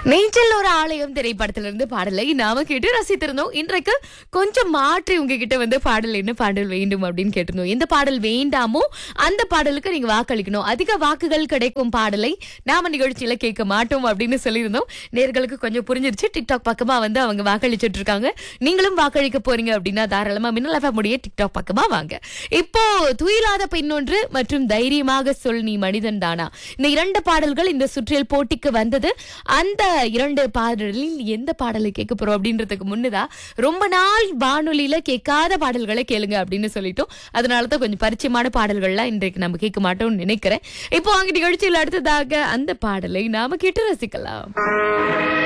நெய்ச்சல் ஒரு ஆலயம் திரைப்படத்திலிருந்து பாடலை நாம கேட்டு ரசித்திருந்தோம் இன்றைக்கு கொஞ்சம் மாற்றி உங்ககிட்ட வந்து பாடல் என்ன பாடல் வேண்டும் அப்படின்னு கேட்டிருந்தோம் எந்த பாடல் வேண்டாமோ அந்த பாடலுக்கு நீங்க வாக்களிக்கணும் அதிக வாக்குகள் கிடைக்கும் பாடலை நாம நிகழ்ச்சியில கேட்க மாட்டோம் அப்படின்னு சொல்லியிருந்தோம் நேர்களுக்கு கொஞ்சம் புரிஞ்சிருச்சு டிக்டாக் பக்கமா வந்து அவங்க வாக்களிச்சுட்டு இருக்காங்க நீங்களும் வாக்களிக்க போறீங்க அப்படின்னா தாராளமா மின்னல் எஃப்எம் உடைய டிக்டாக் பக்கமா வாங்க இப்போ துயிலாத பெண்ணொன்று மற்றும் தைரியமாக சொல் நீ மனிதன் தானா இந்த இரண்டு பாடல்கள் இந்த சுற்றியல் போட்டிக்கு வந்தது அந்த இரண்டு பாடலில் எந்த பாடலை கேட்க போறோம் அப்படின்றதுக்கு முன்னதா ரொம்ப நாள் வானொலியில கேட்காத பாடல்களை கேளுங்க அப்படின்னு சொல்லிட்டோம் அதனால தான் கொஞ்சம் பரிச்சயமான பாடல்கள்லாம் இன்றைக்கு நம்ம கேட்க மாட்டோம்னு நினைக்கிறேன் இப்போ அங்க நிகழ்ச்சியில் அடுத்ததாக அந்த பாடலை நாம கேட்டு ரசிக்கலாம்